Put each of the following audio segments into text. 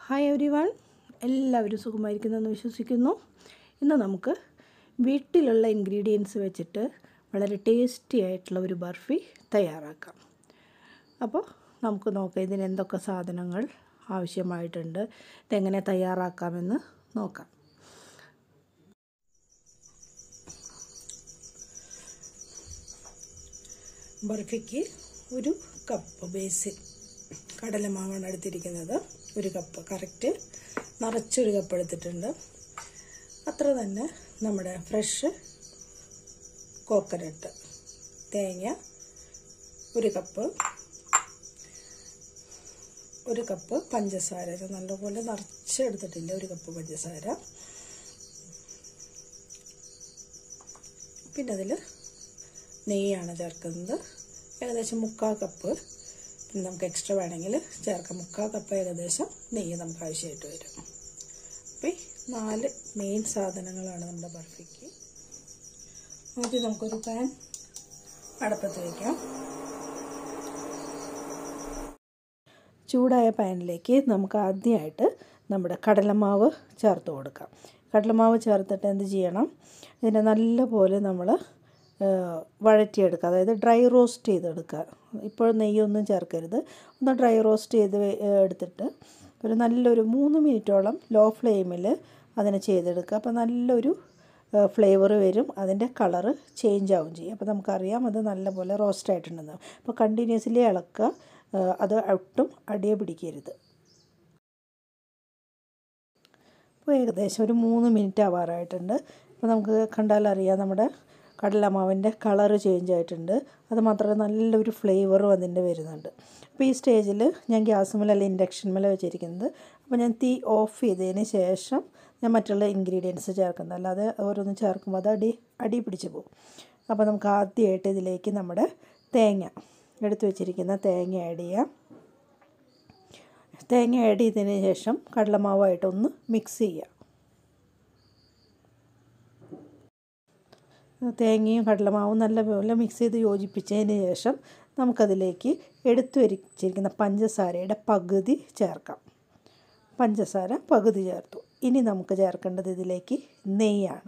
hi every one എല്ലാവരും സുഖമായിരിക്കുന്നെന്ന് വിശ്വസിക്കുന്നു ഇന്ന് നമുക്ക് വീട്ടിലുള്ള ഇൻഗ്രീഡിയൻസ് വെച്ചിട്ട് വളരെ ടേസ്റ്റി ആയിട്ടുള്ള ഒരു ബർഫി തയ്യാറാക്കാം അപ്പോൾ നമുക്ക് നോക്കാം ഇതിന് എന്തൊക്കെ സാധനങ്ങൾ ആവശ്യമായിട്ടുണ്ട് ഇതെങ്ങനെ തയ്യാറാക്കാമെന്ന് നോക്കാം ബർഫിക്ക് ഒരു കപ്പ് ബേസിൽ കടലമാവാണ് എടുത്തിരിക്കുന്നത് ഒരു കപ്പ് കറക്റ്റ് നിറച്ചൊരു കപ്പ് എടുത്തിട്ടുണ്ട് അത്ര തന്നെ നമ്മുടെ ഫ്രഷ് കോക്കനട്ട് തേങ്ങ ഒരു കപ്പ് ഒരു കപ്പ് പഞ്ചസാര ഇത് നല്ലപോലെ നിറച്ചെടുത്തിട്ടില്ല ഒരു കപ്പ് പഞ്ചസാര പിന്നെ അതിൽ നെയ്യാണ് ചേർക്കുന്നത് ഏകദേശം മുക്കാൽ കപ്പ് പിന്നെ നമുക്ക് എക്സ്ട്രാ വേണമെങ്കിൽ ചേർക്കാം മുക്കാൽ കപ്പ് ഏകദേശം നെയ്യ് നമുക്ക് ആവശ്യമായിട്ട് വരും അപ്പോൾ ഈ നാല് മെയിൻ സാധനങ്ങളാണ് നമ്മുടെ ബർഫിക്ക് ആദ്യം നമുക്കൊരു പാൻ അടപ്പത്ത് വയ്ക്കാം ചൂടായ പാനിലേക്ക് നമുക്ക് ആദ്യമായിട്ട് നമ്മുടെ കടലമാവ് ചേർത്ത് കൊടുക്കാം കടലമാവ് ചേർത്തിട്ട് എന്ത് ചെയ്യണം ഇതിനെ നല്ലപോലെ നമ്മൾ വഴറ്റിയെടുക്കുക അതായത് ഡ്രൈ റോസ്റ്റ് ചെയ്തെടുക്കുക ഇപ്പോൾ നെയ്യൊന്നും ചേർക്കരുത് ഒന്ന് ഡ്രൈ റോസ്റ്റ് ചെയ്ത് എടുത്തിട്ട് ഒരു നല്ലൊരു മൂന്ന് മിനിറ്റോളം ലോ ഫ്ലെയിമിൽ അതിനെ ചെയ്തെടുക്കുക അപ്പോൾ നല്ലൊരു ഫ്ലേവർ വരും അതിൻ്റെ കളറ് ചേഞ്ച് ആവും ചെയ്യും അപ്പോൾ നമുക്കറിയാം അത് നല്ലപോലെ റോസ്റ്റ് ആയിട്ടുണ്ടെന്ന് അപ്പോൾ കണ്ടിന്യൂസ്ലി ഇളക്കുക അത് ഒട്ടും അടിയെ പിടിക്കരുത് അപ്പോൾ ഏകദേശം ഒരു മൂന്ന് മിനിറ്റ് ആവാറായിട്ടുണ്ട് അപ്പോൾ നമുക്ക് കണ്ടാൽ അറിയാം നമ്മുടെ കടലമാവിൻ്റെ കളറ് ചേഞ്ച് ആയിട്ടുണ്ട് അത് മാത്രമല്ല നല്ലൊരു ഫ്ലേവറും അതിൻ്റെ വരുന്നുണ്ട് അപ്പോൾ ഈ സ്റ്റേജിൽ ഞാൻ ഗ്യാസ് മേലെ അല്ലെങ്കിൽ ഇൻഡക്ഷൻ മേലെ വെച്ചിരിക്കുന്നത് അപ്പോൾ ഞാൻ തീ ഓഫ് ചെയ്തതിന് ശേഷം ഞാൻ മറ്റുള്ള ഇൻഗ്രീഡിയൻസ് ചേർക്കുന്നത് അല്ലാതെ ഓരോന്ന് ചേർക്കുമ്പോൾ അത് അടി അടി പിടിച്ച് പോകും അപ്പോൾ നമുക്ക് ആദ്യമായിട്ട് ഇതിലേക്ക് നമ്മുടെ തേങ്ങ എടുത്തു വെച്ചിരിക്കുന്ന തേങ്ങ ആഡ് ചെയ്യാം തേങ്ങ ആഡ് ചെയ്തതിന് ശേഷം കടലമാവായിട്ടൊന്ന് മിക്സ് ചെയ്യുക തേങ്ങയും കടലമാവും നല്ലപോലെ മിക്സ് ചെയ്ത് യോജിപ്പിച്ചതിന് ശേഷം നമുക്കതിലേക്ക് എടുത്തു വരിച്ചിരിക്കുന്ന പഞ്ചസാരയുടെ പകുതി ചേർക്കാം പഞ്ചസാര പകുതി ചേർത്തു ഇനി നമുക്ക് ചേർക്കേണ്ടത് ഇതിലേക്ക് നെയ്യാണ്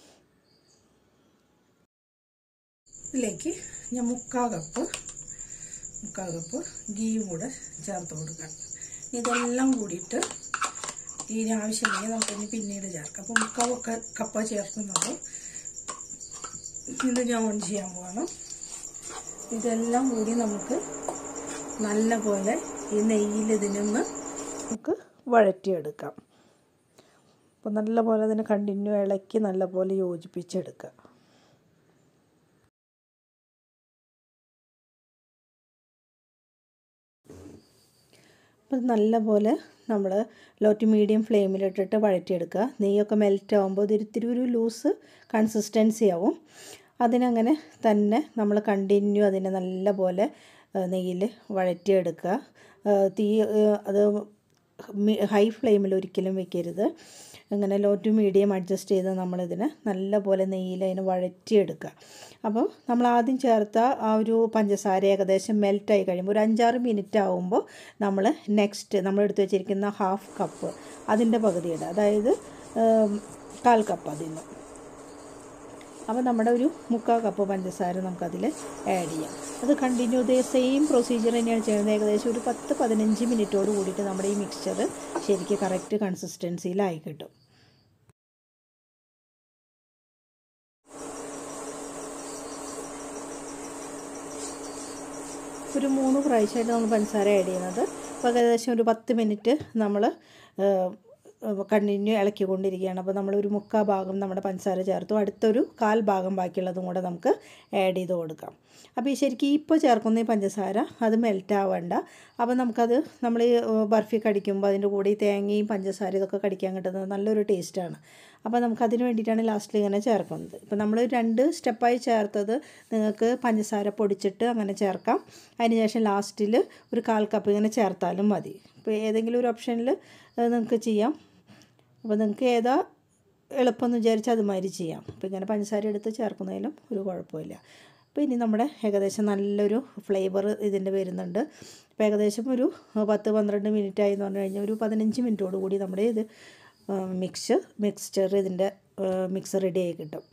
ഇതിലേക്ക് ഞാൻ മുക്കാൽ കപ്പ് മുക്കാൽ കപ്പ് ഗീയും കൂടെ ചേർത്ത് കൊടുക്കണം ഇതെല്ലാം കൂടിയിട്ട് ഇതിന് ആവശ്യമില്ലെങ്കിൽ നമുക്കിനി പിന്നീട് ചേർക്കാം അപ്പോൾ മുക്കാൽ കപ്പ ചേർക്കുന്നത് ഇത് ഞാൻ ഓൺ ചെയ്യാൻ പോകണം ഇതെല്ലാം കൂടി നമുക്ക് നല്ല പോലെ ഈ നെയ്യിൽ ഇതിനൊന്ന് നമുക്ക് വഴറ്റിയെടുക്കാം അപ്പോൾ നല്ല പോലെ അതിനെ കണ്ടിന്യൂ ഇളക്കി നല്ല പോലെ യോജിപ്പിച്ചെടുക്കുക അപ്പം നല്ല പോലെ നമ്മൾ ലോ ടു മീഡിയം ഫ്ലെയിമിലിട്ടിട്ട് വഴറ്റിയെടുക്കുക നെയ്യൊക്കെ മെൽറ്റ് ആകുമ്പോൾ ഇതൊരിത്തിരി ഒരു ലൂസ് കൺസിസ്റ്റൻസി ആവും അതിനങ്ങനെ തന്നെ നമ്മൾ കണ്ടിന്യൂ അതിനെ നല്ല പോലെ നെയ്യിൽ വഴറ്റിയെടുക്കുക തീ അത് ഹൈ ഫ്ലെയിമിൽ ഒരിക്കലും വെക്കരുത് അങ്ങനെ ലോ ടു മീഡിയം അഡ്ജസ്റ്റ് ചെയ്ത് നമ്മളിതിനെ നല്ല പോലെ നെയ്യിൽ അതിനെ വഴറ്റിയെടുക്കുക അപ്പോൾ നമ്മൾ ആദ്യം ചേർത്ത ആ ഒരു പഞ്ചസാര ഏകദേശം മെൽറ്റായി കഴിയുമ്പോൾ ഒരു അഞ്ചാറ് മിനിറ്റ് ആകുമ്പോൾ നമ്മൾ നെക്സ്റ്റ് നമ്മൾ എടുത്ത് വെച്ചിരിക്കുന്ന ഹാഫ് കപ്പ് അതിൻ്റെ പകുതി ഇടുക അതായത് കാൽ കപ്പ് അതിന് അപ്പോൾ നമ്മുടെ ഒരു മുക്കാൽ കപ്പ് പഞ്ചസാര നമുക്കതിൽ ആഡ് ചെയ്യാം അത് കണ്ടിന്യൂ ഇതേ സെയിം പ്രൊസീജിയർ തന്നെയാണ് ചെയ്യുന്നത് ഏകദേശം ഒരു പത്ത് പതിനഞ്ച് മിനിറ്റോട് കൂടിയിട്ട് നമ്മുടെ ഈ മിക്സ്ചർ ശരിക്കും കറക്റ്റ് കൺസിസ്റ്റൻസിയിലായി കിട്ടും ഒരു മൂന്ന് പ്രാവശ്യമായിട്ട് നമ്മൾ പഞ്ചസാര ആഡ് ചെയ്യുന്നത് അപ്പോൾ ഏകദേശം ഒരു പത്ത് മിനിറ്റ് നമ്മൾ കണ്ടിന്യൂ ഇളക്കിക്കൊണ്ടിരിക്കുകയാണ് അപ്പോൾ നമ്മൾ ഒരു മുക്കാൽ ഭാഗം നമ്മുടെ പഞ്ചസാര ചേർത്തു അടുത്തൊരു കാൽ ഭാഗം ബാക്കിയുള്ളതും കൂടെ നമുക്ക് ആഡ് ചെയ്ത് കൊടുക്കാം അപ്പോൾ ഈ ശരിക്കും ഇപ്പോൾ ചേർക്കുന്ന ഈ പഞ്ചസാര അത് മെൽറ്റ് ആവണ്ട അപ്പോൾ നമുക്കത് നമ്മൾ ഈ ബർഫി കടിക്കുമ്പോൾ അതിൻ്റെ കൂടെ ഈ തേങ്ങയും പഞ്ചസാര ഇതൊക്കെ കടിക്കാൻ കിട്ടുന്നത് നല്ലൊരു ടേസ്റ്റാണ് അപ്പോൾ നമുക്ക് അതിന് വേണ്ടിയിട്ടാണ് ലാസ്റ്റിൽ ഇങ്ങനെ ചേർക്കുന്നത് ഇപ്പോൾ നമ്മൾ രണ്ട് സ്റ്റെപ്പായി ചേർത്തത് നിങ്ങൾക്ക് പഞ്ചസാര പൊടിച്ചിട്ട് അങ്ങനെ ചേർക്കാം അതിനുശേഷം ലാസ്റ്റിൽ ഒരു കാൽ കപ്പ് ഇങ്ങനെ ചേർത്താലും മതി ഇപ്പോൾ ഏതെങ്കിലും ഒരു ഓപ്ഷനിൽ നിങ്ങൾക്ക് ചെയ്യാം അപ്പോൾ നിങ്ങൾക്ക് ഏതാ എളുപ്പമെന്ന് വിചാരിച്ചാൽ അതുമാതിരി ചെയ്യാം അപ്പോൾ ഇങ്ങനെ പഞ്ചസാര എടുത്ത് ചേർക്കുന്നതിലും ഒരു കുഴപ്പമില്ല അപ്പോൾ ഇനി നമ്മുടെ ഏകദേശം നല്ലൊരു ഫ്ലേവർ ഇതിൻ്റെ വരുന്നുണ്ട് അപ്പോൾ ഏകദേശം ഒരു പത്ത് പന്ത്രണ്ട് മിനിറ്റ് ആയി എന്ന് പറഞ്ഞു കഴിഞ്ഞാൽ ഒരു പതിനഞ്ച് മിനിറ്റോട് കൂടി നമ്മുടെ ഇത് മിക്സ് മിക്സ്ചർ ഇതിൻ്റെ മിക്സ് റെഡി ആയി കിട്ടും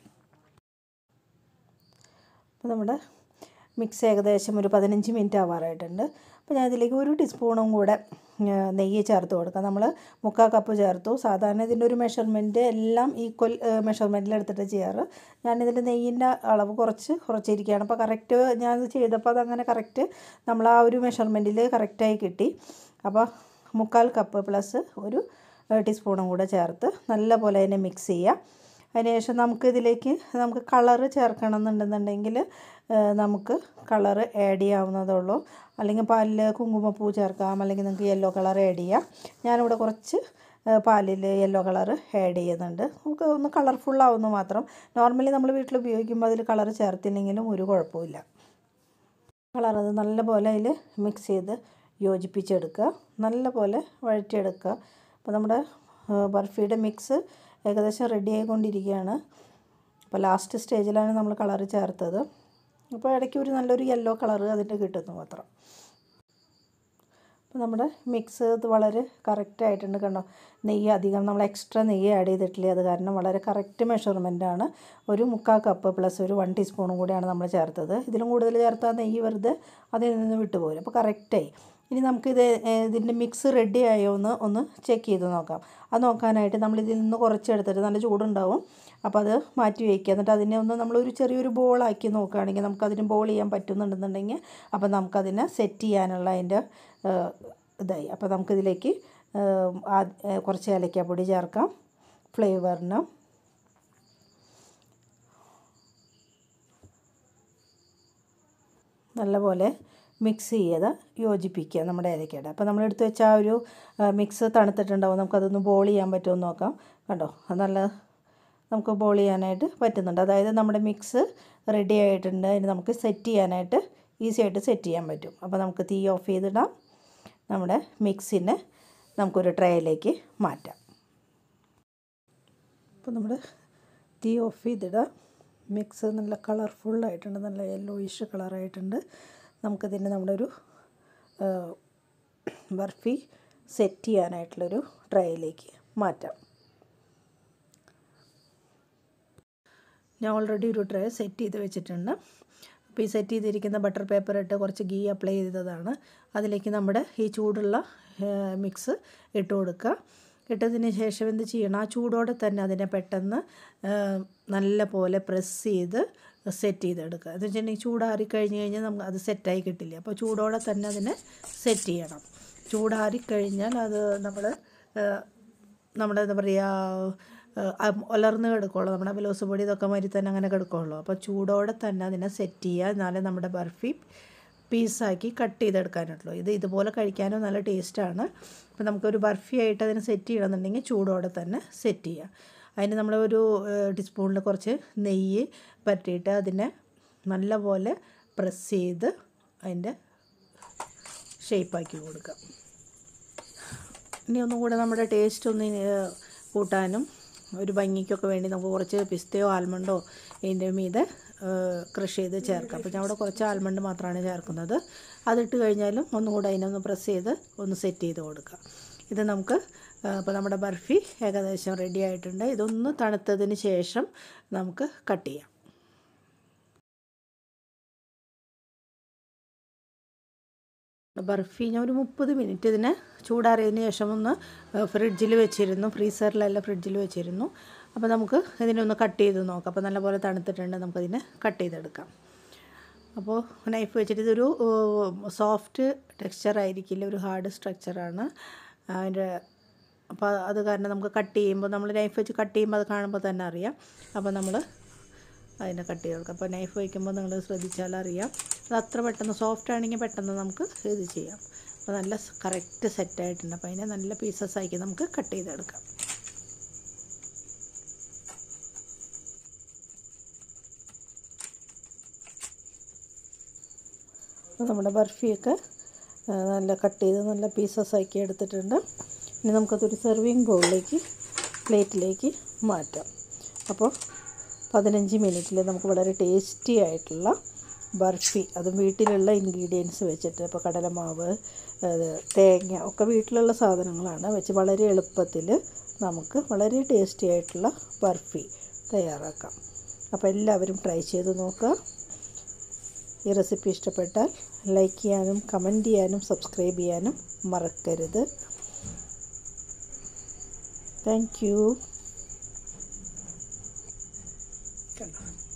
അപ്പോൾ നമ്മുടെ മിക്സ് ഏകദേശം ഒരു പതിനഞ്ച് മിനിറ്റ് ആവാറായിട്ടുണ്ട് അപ്പോൾ ഞാൻ ഇതിലേക്ക് ഒരു ടീസ്പൂണും കൂടെ നെയ്യ് ചേർത്ത് കൊടുക്കാം നമ്മൾ മുക്കാൽ കപ്പ് ചേർത്തു സാധാരണ ഇതിൻ്റെ ഒരു മെഷർമെൻറ്റ് എല്ലാം ഈക്വൽ മെഷർമെൻറ്റിൽ എടുത്തിട്ട് ചെയ്യാറ് ഞാനിതിൻ്റെ നെയ്യിൻ്റെ അളവ് കുറച്ച് കുറച്ചിരിക്കുകയാണ് അപ്പോൾ കറക്റ്റ് ഞാൻ ചെയ്തപ്പോൾ അതങ്ങനെ കറക്റ്റ് നമ്മൾ ആ ഒരു മെഷർമെൻറ്റിൽ കറക്റ്റായി കിട്ടി അപ്പോൾ മുക്കാൽ കപ്പ് പ്ലസ് ഒരു ടീസ്പൂണും കൂടെ ചേർത്ത് നല്ല പോലെ അതിനെ മിക്സ് ചെയ്യുക അതിനുശേഷം നമുക്ക് ഇതിലേക്ക് നമുക്ക് കളറ് ചേർക്കണം എന്നുണ്ടെന്നുണ്ടെങ്കിൽ നമുക്ക് കളറ് ആഡ് ചെയ്യാവുന്നതേ ഉള്ളൂ അല്ലെങ്കിൽ പാലിൽ കുങ്കുമപ്പൂ ചേർക്കാം അല്ലെങ്കിൽ നിങ്ങൾക്ക് യെല്ലോ കളർ ആഡ് ചെയ്യാം ഞാനിവിടെ കുറച്ച് പാലിൽ യെല്ലോ കളർ ആഡ് ചെയ്യുന്നുണ്ട് നമുക്ക് ഒന്ന് കളർഫുള്ളാവുന്നു മാത്രം നോർമലി നമ്മൾ വീട്ടിൽ ഉപയോഗിക്കുമ്പോൾ അതിൽ കളർ ചേർത്തില്ലെങ്കിലും ഒരു കുഴപ്പമില്ല കളർ അത് നല്ലപോലെ അതിൽ മിക്സ് ചെയ്ത് യോജിപ്പിച്ചെടുക്കുക നല്ലപോലെ വഴറ്റിയെടുക്കുക അപ്പോൾ നമ്മുടെ ബർഫിയുടെ മിക്സ് ഏകദേശം റെഡി ആയിക്കൊണ്ടിരിക്കുകയാണ് അപ്പോൾ ലാസ്റ്റ് സ്റ്റേജിലാണ് നമ്മൾ കളർ ചേർത്തത് അപ്പോൾ ഇടയ്ക്ക് ഒരു നല്ലൊരു യെല്ലോ കളർ അതിൻ്റെ കിട്ടുന്നു മാത്രം അപ്പോൾ നമ്മുടെ മിക്സ് ഇത് വളരെ കറക്റ്റ് ആയിട്ടുണ്ട് കണ്ടോ നെയ്യ് അധികം നമ്മൾ എക്സ്ട്രാ നെയ്യ് ആഡ് ചെയ്തിട്ടില്ല അത് കാരണം വളരെ കറക്റ്റ് മെഷർമെൻറ്റാണ് ഒരു മുക്കാൽ കപ്പ് പ്ലസ് ഒരു വൺ ടീസ്പൂണും കൂടിയാണ് നമ്മൾ ചേർത്തത് ഇതിലും കൂടുതൽ ചേർത്താൽ നെയ്യ് വെറുതെ അതിൽ നിന്ന് വിട്ടുപോരും അപ്പോൾ കറക്റ്റായി ഇനി നമുക്കിത് ഇതിൻ്റെ മിക്സ് റെഡി ആയോ എന്ന് ഒന്ന് ചെക്ക് ചെയ്ത് നോക്കാം അത് നോക്കാനായിട്ട് നമ്മൾ ഇതിൽ നിന്ന് കുറച്ചെടുത്തിട്ട് നല്ല ചൂടുണ്ടാവും അപ്പോൾ അത് മാറ്റി വയ്ക്കുക എന്നിട്ട് അതിനെ ഒന്ന് നമ്മളൊരു ചെറിയൊരു ബോളാക്കി നോക്കുകയാണെങ്കിൽ നമുക്കതിന് ബോൾ ചെയ്യാൻ പറ്റുന്നുണ്ടെന്നുണ്ടെങ്കിൽ അപ്പോൾ നമുക്കതിനെ സെറ്റ് ചെയ്യാനുള്ള അതിൻ്റെ ഇതായി അപ്പോൾ നമുക്കിതിലേക്ക് കുറച്ച് ഏലക്കാപ്പൊടി ചേർക്കാം ഫ്ലേവറിന് നല്ലപോലെ മിക്സ് ചെയ്ത് യോജിപ്പിക്കുക നമ്മുടെ ഏലക്കയുടെ അപ്പോൾ നമ്മൾ എടുത്ത് വെച്ച ആ ഒരു മിക്സ് തണുത്തിട്ടുണ്ടാവും നമുക്കതൊന്ന് ബോൾ ചെയ്യാൻ പറ്റുമോ എന്ന് നോക്കാം കണ്ടോ അത് നല്ല നമുക്ക് ബോൾ ചെയ്യാനായിട്ട് പറ്റുന്നുണ്ട് അതായത് നമ്മുടെ മിക്സ് റെഡി ആയിട്ടുണ്ട് അതിന് നമുക്ക് സെറ്റ് ചെയ്യാനായിട്ട് ഈസി ആയിട്ട് സെറ്റ് ചെയ്യാൻ പറ്റും അപ്പോൾ നമുക്ക് തീ ഓഫ് ചെയ്തിടാം നമ്മുടെ മിക്സിനെ നമുക്കൊരു ട്രേയിലേക്ക് മാറ്റാം അപ്പോൾ നമ്മുടെ തീ ഓഫ് ചെയ്തിടാം മിക്സ് നല്ല കളർഫുള്ളായിട്ടുണ്ട് നല്ല യെല്ലോയിഷ് കളറായിട്ടുണ്ട് നമുക്കിതിനെ നമ്മുടെ ഒരു ബർഫി സെറ്റ് ചെയ്യാനായിട്ടുള്ളൊരു ട്രേയിലേക്ക് മാറ്റാം ഞാൻ ഓൾറെഡി ഒരു ട്രേ സെറ്റ് ചെയ്ത് വെച്ചിട്ടുണ്ട് അപ്പോൾ ഈ സെറ്റ് ചെയ്തിരിക്കുന്ന ബട്ടർ പേപ്പർ ഇട്ട് കുറച്ച് ഗീ അപ്ലൈ ചെയ്തതാണ് അതിലേക്ക് നമ്മുടെ ഈ ചൂടുള്ള മിക്സ് ഇട്ട് കൊടുക്കുക ഇട്ടതിന് ശേഷം എന്ത് ചെയ്യണം ആ ചൂടോടെ തന്നെ അതിനെ പെട്ടെന്ന് നല്ല പോലെ പ്രസ് ചെയ്ത് സെറ്റ് ചെയ്തെടുക്കുക എന്ന് വെച്ചിട്ടുണ്ടെങ്കിൽ ചൂടാറി കഴിഞ്ഞ് കഴിഞ്ഞാൽ നമുക്ക് അത് സെറ്റായി കിട്ടില്ല അപ്പോൾ ചൂടോടെ തന്നെ അതിനെ സെറ്റ് ചെയ്യണം ചൂടാറി കഴിഞ്ഞാൽ അത് നമ്മൾ നമ്മുടെ എന്താ പറയുക ഉലർന്ന് കിടക്കുള്ളൂ നമ്മുടെ ബലോസ് പൊടി ഇതൊക്കെ മാതിരി തന്നെ അങ്ങനെ കിടക്കുള്ളൂ അപ്പോൾ ചൂടോടെ തന്നെ അതിനെ സെറ്റ് ചെയ്യുക എന്നാലേ നമ്മുടെ ബർഫി പീസാക്കി കട്ട് ചെയ്തെടുക്കാനുള്ളൂ ഇത് ഇതുപോലെ കഴിക്കാനും നല്ല ടേസ്റ്റാണ് അപ്പോൾ നമുക്കൊരു ബർഫി ആയിട്ട് അതിനെ സെറ്റ് ചെയ്യണമെന്നുണ്ടെങ്കിൽ ചൂടോടെ തന്നെ സെറ്റ് ചെയ്യുക അതിന് നമ്മൾ ഒരു ടീസ്പൂണിൽ കുറച്ച് നെയ്യ് പറ്റിയിട്ട് അതിനെ നല്ലപോലെ പ്രസ് ചെയ്ത് അതിൻ്റെ ഷേപ്പാക്കി കൊടുക്കുക ഇനി ഒന്നും കൂടെ നമ്മുടെ ടേസ്റ്റ് ഒന്ന് കൂട്ടാനും ഒരു ഭംഗിക്കൊക്കെ വേണ്ടി നമുക്ക് കുറച്ച് പിസ്തയോ ആൽമണ്ടോ ഇതിൻ്റെ മീതെ ക്രഷ് ചെയ്ത് ചേർക്കാം അപ്പോൾ ഞാൻ അവിടെ കുറച്ച് ആൽമണ്ട് മാത്രമാണ് ചേർക്കുന്നത് അതിട്ട് കഴിഞ്ഞാലും ഒന്നുകൂടെ അതിനൊന്ന് പ്രസ് ചെയ്ത് ഒന്ന് സെറ്റ് ചെയ്ത് കൊടുക്കുക ഇത് നമുക്ക് അപ്പോൾ നമ്മുടെ ബർഫി ഏകദേശം റെഡി ആയിട്ടുണ്ട് ഇതൊന്ന് തണുത്തതിന് ശേഷം നമുക്ക് കട്ട് ചെയ്യാം ബർഫി ഞാൻ ഒരു മുപ്പത് മിനിറ്റ് ഇതിനെ ചൂടാറിയതിന് ശേഷം ഒന്ന് ഫ്രിഡ്ജിൽ വെച്ചിരുന്നു ഫ്രീസറിലല്ല ഫ്രിഡ്ജിൽ വെച്ചിരുന്നു അപ്പോൾ നമുക്ക് ഇതിനെ ഒന്ന് കട്ട് ചെയ്ത് നോക്കാം അപ്പോൾ നല്ലപോലെ തണുത്തിട്ടുണ്ട് നമുക്കതിനെ കട്ട് ചെയ്തെടുക്കാം അപ്പോൾ നൈഫ് വെച്ചിട്ട് ഇതൊരു സോഫ്റ്റ് ടെക്സ്ചർ ആയിരിക്കില്ല ഒരു ഹാർഡ് സ്ട്രക്ചറാണ് അതിൻ്റെ അപ്പോൾ അത് കാരണം നമുക്ക് കട്ട് ചെയ്യുമ്പോൾ നമ്മൾ നൈഫ് വെച്ച് കട്ട് ചെയ്യുമ്പോൾ അത് കാണുമ്പോൾ തന്നെ അറിയാം അപ്പോൾ നമ്മൾ അതിനെ കട്ട് ചെയ്ത് കൊടുക്കാം അപ്പോൾ നൈഫ് വയ്ക്കുമ്പോൾ നിങ്ങൾ ശ്രദ്ധിച്ചാൽ അറിയാം അത് അത്ര പെട്ടെന്ന് സോഫ്റ്റ് ആണെങ്കിൽ പെട്ടെന്ന് നമുക്ക് ഇത് ചെയ്യാം അപ്പോൾ നല്ല കറക്റ്റ് സെറ്റായിട്ടുണ്ട് അപ്പോൾ അതിനെ നല്ല പീസസ് ആക്കി നമുക്ക് കട്ട് ചെയ്തെടുക്കാം അപ്പോൾ നമ്മുടെ ബർഫിയൊക്കെ നല്ല കട്ട് ചെയ്ത് നല്ല പീസസ് ആക്കി എടുത്തിട്ടുണ്ട് ഇനി നമുക്കതൊരു സെർവിങ് ബൗളിലേക്ക് പ്ലേറ്റിലേക്ക് മാറ്റാം അപ്പോൾ പതിനഞ്ച് മിനിറ്റിൽ നമുക്ക് വളരെ ടേസ്റ്റി ആയിട്ടുള്ള ബർഫി അതും വീട്ടിലുള്ള ഇൻഗ്രീഡിയൻസ് വെച്ചിട്ട് ഇപ്പോൾ കടലമാവ് അത് തേങ്ങ ഒക്കെ വീട്ടിലുള്ള സാധനങ്ങളാണ് വെച്ച് വളരെ എളുപ്പത്തിൽ നമുക്ക് വളരെ ടേസ്റ്റി ആയിട്ടുള്ള ബർഫി തയ്യാറാക്കാം അപ്പോൾ എല്ലാവരും ട്രൈ ചെയ്ത് നോക്കുക ഈ റെസിപ്പി ഇഷ്ടപ്പെട്ടാൽ ലൈക്ക് ചെയ്യാനും കമൻറ്റ് ചെയ്യാനും സബ്സ്ക്രൈബ് ചെയ്യാനും മറക്കരുത് താങ്ക് യു കണ്ടോ